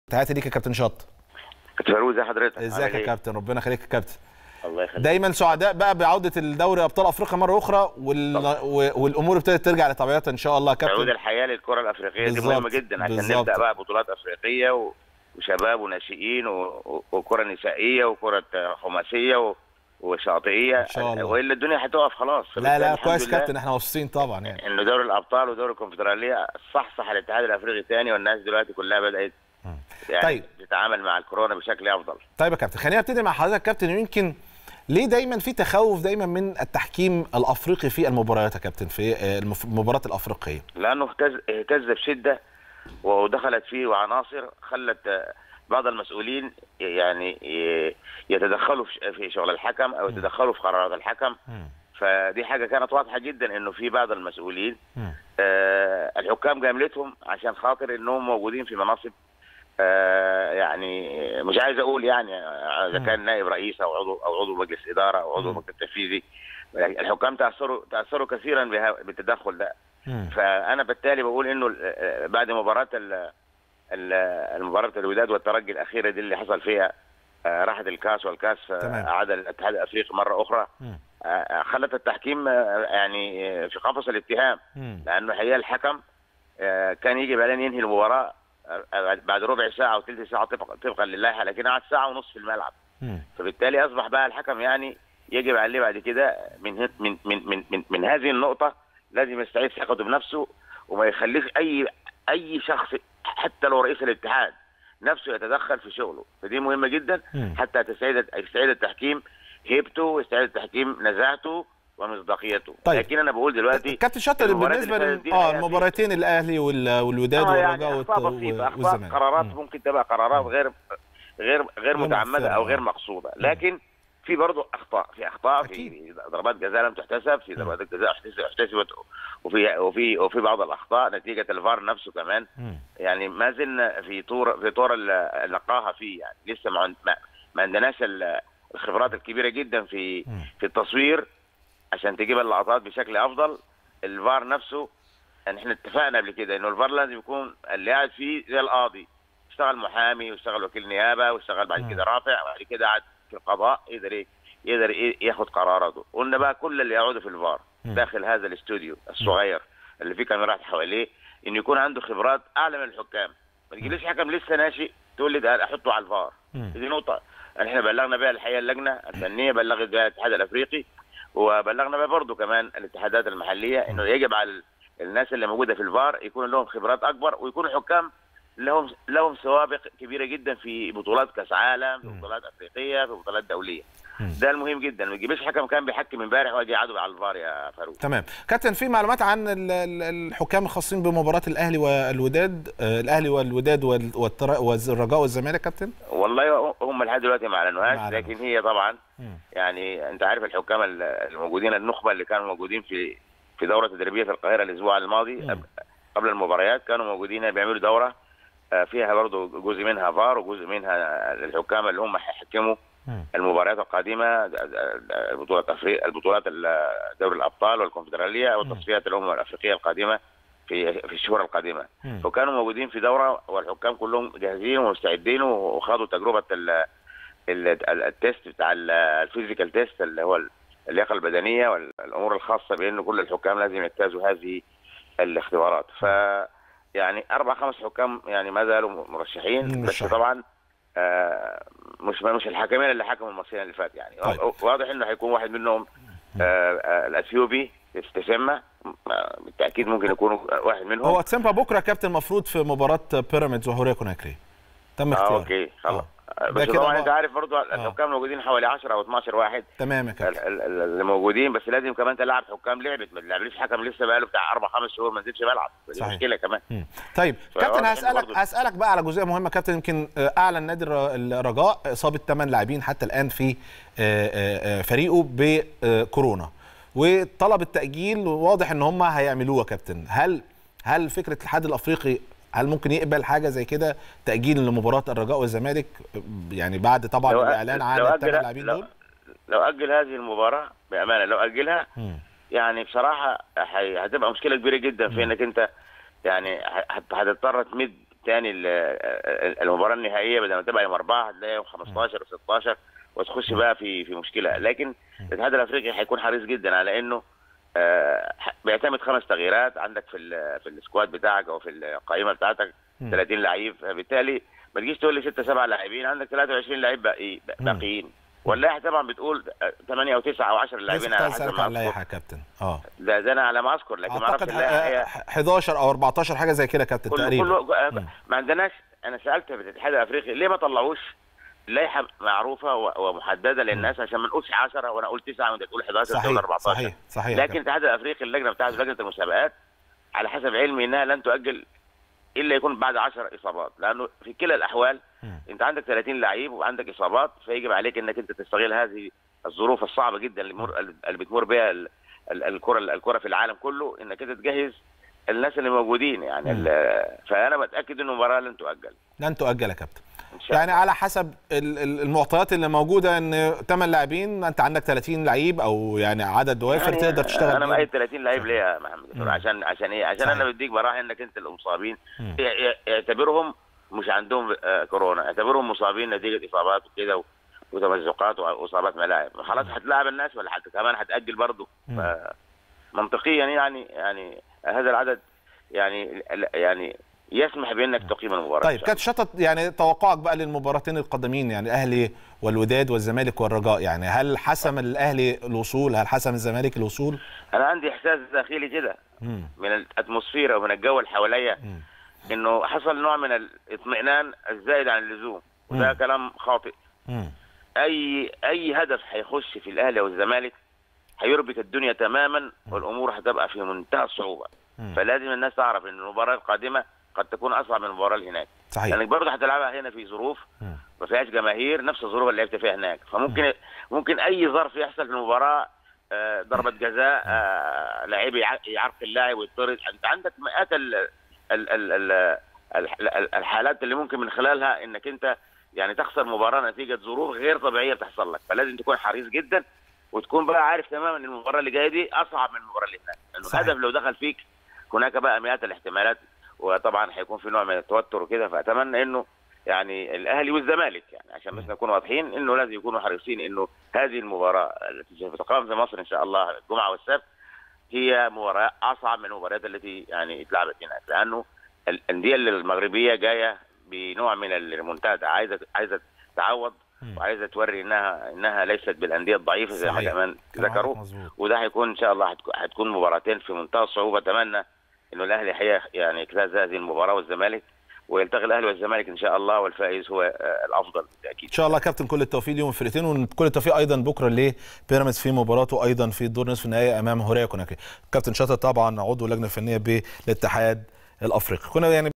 تحياتي ليك يا كابتن شط كابتن فاروق ازي حضرتك ازيك عامل يا إيه؟ كابتن ربنا يخليك يا كابتن الله يخليك دايما سعداء بقى بعوده الدوري ابطال افريقيا مره اخرى وال... و- والامور ابتدت ترجع لطبيعتها ان شاء الله يا تعود كابتن الحياه للكره الافريقيه دي بالظبط، مهمه جدا عشان بالظبط. نبدا بقى بطولات افريقيه و... وشباب وناشئين و... و- وكره نسائيه وكره خماسيه و... وشاطئيه إن شاء الله. والا الدنيا هتقف خلاص لا فبالتالي لا الحمد كويس لله كابتن احنا مبسوطين طبعا يعني انه دوري الابطال ودوري الكونفدراليه صحصح الاتحاد الافريقي تاني والناس دلوقتي كلها بدات يعني طيب. تتعامل مع الكورونا بشكل افضل طيب يا كابتن خلينا نبتدي مع حضرتك يا كابتن يمكن ليه دايما في تخوف دايما من التحكيم الافريقي في المباريات يا كابتن في آه، المف- المباريات الافريقيه لانه اهتز اهتز بشده ودخلت فيه عناصر خلت آه، بعض المسؤولين يعني ي- يتدخلوا في ش- في شغل الحكم او يتدخلوا في قرارات الحكم مم. فدي حاجه كانت واضحه جدا انه في بعض المسؤولين مم. آه الحكام جاملتهم عشان خاطر انهم موجودين في مناصب آه يعني مش عايز اقول يعني آه، اذا كان نائب رئيس او عضو او عضو مجلس اداره او عضو مم. مكتب تنفيذي الحكام تاثروا تاثروا كثيرا بها- بالتدخل ده مم. فانا بالتالي بقول انه ال- بعد مباراه ال- ال- المباراه الوداد والترجي الاخيره دي اللي حصل فيها آه، راحت الكاس والكاس تمام. اعاد الاتحاد الافريقي مره اخرى مم. آه، خلت التحكيم آه، يعني آه، في قفص الاتهام مم. لانه الحقيقه الحكم آه، كان يجي بعدين ينهي المباراه آه، بعد ربع ساعه او ثلث ساعه طبقا طبقا للائحه لكن قعد ساعه ونص في الملعب مم. فبالتالي اصبح بقى الحكم يعني يجب عليه بعد كده من هت- من من من من, من هذه النقطه لازم يستعيد ثقته بنفسه وما يخليش اي اي شخص حتى لو رئيس الاتحاد نفسه يتدخل في شغله فدي مهمه جدا مم. حتى تستعيد يستعيد التحكيم هيبته ويستعيد التحكيم نزاهته ومصداقيته طيب. لكن انا بقول دلوقتي كابتن شطر المباريات بالنسبه اللي لل... فاتت دي اه الحقيقة المباراتين الاهلي وال... والوداد اه والرجاء يعني والت- اخطاء بسيطه اخطاء والزمالك قرارات مم. ممكن تبقى قرارات غير غير غير متعمده او مؤثرة. غير مقصوده لكن في برضه اخطاء في اخطاء في ضربات جزاء لم تحتسب في ضربات جزاء احتسب- احتسبت وفي وفي وفي بعض الاخطاء نتيجه الفار نفسه كمان مم. يعني ما زلنا في طور في طور ال- النقاهه فيه يعني لسه ما عند- ما, ما عندناش ال- الخبرات الكبيره جدا في مم. في التصوير عشان تجيب اللقطات بشكل افضل الفار نفسه يعني احنا اتفقنا قبل كده انه الفار لازم يكون اللي قاعد فيه زي القاضي يشتغل محامي ويشتغل وكيل نيابه ويشتغل بعد مم. كده رافع وبعد كده قاعد في القضاء يقدر ي- يقدر ي- ياخد قراراته قلنا بقى كل اللي يقعدوا في الفار مم. داخل هذا الاستوديو الصغير اللي فيه كاميرات حواليه انه يكون عنده خبرات اعلى من الحكام ما تجيليش حكم لسه ناشئ تقول لي ده احطه على الفار مم. دي نقطة احنا بلغنا بها الحقيقة اللجنة الفنية بلغت بها الاتحاد الافريقي وبلغنا بها برضه كمان الاتحادات المحلية انه يجب على ال- الناس اللي موجودة في الفار يكون لهم خبرات اكبر ويكونوا حكام لهم لهم سوابق كبيرة جدا في بطولات كاس عالم في مم. بطولات افريقية في بطولات دولية مم. ده المهم جدا ما تجيبش حكم كان بيحكم امبارح واجي يقعدوا على الفار يا فاروق تمام كابتن في معلومات عن ال- ال- الحكام الخاصين بمباراه الاهلي والوداد آه، الاهلي والوداد وال- والتر- والرجاء والزمالك كابتن والله هم لحد دلوقتي ما ما اعلنوهاش أعلنوا. لكن هي طبعا مم. يعني انت عارف الحكام ال- الموجودين النخبه اللي كانوا موجودين في في دوره تدريبيه في القاهره الاسبوع الماضي مم. قبل المباريات كانوا موجودين بيعملوا دوره آه، فيها برضه جزء منها فار وجزء منها الحكام اللي هم هيحكموا مم. المباريات القادمه بطوله افريقيا البطولات ال- دوري الابطال والكونفدراليه والتصفيات الامم الافريقيه القادمه في في الشهور القادمه مم. وكانوا موجودين في دوره والحكام كلهم جاهزين ومستعدين وخاضوا تجربه ال ال- ال- التيست بتاع ال- الفيزيكال تيست اللي هو اللياقه البدنيه والامور الخاصه بان كل الحكام لازم يجتازوا هذه الاختبارات ف يعني اربع خمس حكام يعني ما زالوا مرشحين بس مرشحين. طبعا آه، مش مش الحكمين اللي حكموا الماتشين اللي فات يعني طيب. واضح انه هيكون واحد منهم آه، آه، الاثيوبي تسمى بالتاكيد ممكن يكون واحد منهم هو تسمبا بكره كابتن المفروض في مباراه بيراميدز وهوريا كوناكري تم اه اختياره اوكي خلاص ده بس كده طبعا بقى- انت عارف برضو الحكام موجودين حوالي 10 او 12 واحد تمام يا كابتن ال- ال- اللي موجودين بس لازم كمان تلعب حكام لعبت ما تلعبليش حكم لسه بقاله بتاع اربع خمس شهور ما نزلش ملعب دي صحيح. مشكله كمان مم. طيب فواضح كابتن إن هسألك برضو- هسألك بقى على جزئية مهمة كابتن يمكن آه، أعلن نادي الر- الرجاء إصابة 8 لاعبين حتى الآن في آه، آه، آه، فريقه بكورونا وطلب التأجيل واضح إن هم هيعملوه يا كابتن هل هل فكرة الاتحاد الأفريقي هل ممكن يقبل حاجة زي كده تأجيل لمباراة الرجاء والزمالك يعني بعد طبعا لو أ- الإعلان عن لو الثمان أجل- لاعبين لو- دول؟ لو اجل هذه المباراه بامانه لو اجلها مم. يعني بصراحه هي- هتبقى مشكله كبيره جدا في انك انت يعني ه- هت- هتضطر تمد تاني ال- ال- المباراه النهائيه بدل ما تبقى يوم اربعه هتلاقي يوم 15 و16 وتخش بقى في في مشكله لكن الاتحاد الافريقي هيكون حريص جدا على انه آه، بيعتمد خمس تغييرات عندك في ال- في السكواد بتاعك او في القائمه بتاعتك مم. 30 لعيب فبالتالي ما تجيش تقول لي 6 7 لاعبين عندك 23 لعيب باقي مم. باقيين واللائحه طبعا بتقول 8 او 9 او 10 لسه لاعبين كنت على عايز حسب اسالك ما على أذكر. اللائحه يا كابتن اه ده ده انا على ما اذكر لكن ما اعرفش اعتقد اللائحه هي 11 او 14 حاجه زي كده يا كابتن كله تقريبا كله مم. ما عندناش انا سالت في الاتحاد الافريقي ليه ما طلعوش لائحه معروفه و- ومحدده للناس عشان ما نقولش 10 وانا اقول 9 وانت تقول 11 وتقول صحيح 14 صحيح صحيح يا لكن كابتن. الاتحاد الافريقي اللجنه بتاعته لجنه المسابقات على حسب علمي انها لن تؤجل الا يكون بعد 10 اصابات لانه في كلا الاحوال مم. انت عندك 30 لعيب وعندك اصابات فيجب عليك انك انت تستغل هذه الظروف الصعبه جدا اللي, مر... اللي بتمر بها ال- ال- الكره الكره في العالم كله انك انت تجهز الناس اللي موجودين يعني مم. ال- فانا بتاكد ان المباراه لن تؤجل لن تؤجل يا كابتن ان شاء يعني الله على حسب ال- ال- المعطيات اللي موجوده ان 8 لاعبين انت عندك 30 لعيب او يعني عدد وافر يعني تقدر تشتغل انا بيهم. مأيد 30 لعيب ليه يا محمد مم. عشان عشان ايه عشان صحيح. انا بديك براهن انك انت المصابين مم. ي- ي- اعتبرهم مش عندهم آه، كورونا اعتبرهم مصابين نتيجه اصابات وكده و- وتمزقات واصابات ملاعب خلاص هتلاعب الناس ولا حتى كمان هتاجل برضه مم. ف- منطقيا يعني يعني هذا العدد يعني يعني يسمح بانك تقيم المباراه طيب إن شاء كانت شطط يعني توقعك بقى للمباراتين القادمين يعني الاهلي والوداد والزمالك والرجاء يعني هل حسم الاهلي الوصول هل حسم الزمالك الوصول الله. انا عندي احساس داخلي كده مم. من الاتموسفيرا ومن الجو اللي حواليا مم. انه حصل نوع من الاطمئنان الزائد عن اللزوم وده مم. كلام خاطئ مم. اي اي هدف هيخش في الاهلي او الزمالك هيربك الدنيا تماما والامور هتبقى في منتهى الصعوبه مم. فلازم الناس تعرف ان المباراه القادمه قد تكون اصعب من المباراه اللي هناك صحيح لانك برضه هتلعبها هنا في ظروف مم. ما فيهاش جماهير نفس الظروف اللي لعبت فيها هناك فممكن ممكن اي ظرف يحصل في المباراه آه، ضربه جزاء آه، لعيب يع- يعرق اللاعب ويطرد انت عندك مئات ال ال ال ال ال- ال- الحالات اللي ممكن من خلالها انك انت يعني تخسر مباراه نتيجه ظروف غير طبيعيه بتحصل لك فلازم تكون حريص جدا وتكون بقى عارف تماما ان المباراه اللي جايه دي اصعب من المباراه اللي هناك لانه صحيح. الهدف لو دخل فيك هناك بقى مئات الاحتمالات وطبعا هيكون في نوع من التوتر وكده فاتمنى انه يعني الاهلي والزمالك يعني عشان بس نكون واضحين انه لازم يكونوا حريصين انه هذه المباراه التي سوف تقام في مصر ان شاء الله الجمعه والسبت هي مباراه اصعب من المباريات التي يعني اتلعبت هناك لانه الانديه المغربيه جايه بنوع من المنتدى عايزه عايزه تعوض مم. وعايزه توري انها انها ليست بالانديه الضعيفه زي ما صحيح. كمان كلام ذكروا حضرتك مظبوط وده هيكون ان شاء الله هتكون- هتكون مباراتين في منتهى الصعوبه اتمنى انه الاهلي هي يعني يجتاز هذه المباراه والزمالك ويلتقي الاهلي والزمالك ان شاء الله والفائز هو آه، الافضل بالتاكيد ان شاء الله كابتن كل التوفيق ليهم الفرقتين وكل التوفيق ايضا بكره لبيراميدز في مباراته ايضا في الدور نصف النهائي امام هوريا كوناكري كابتن شاطر طبعا عضو اللجنه الفنيه بالاتحاد الافريقي كنا يعني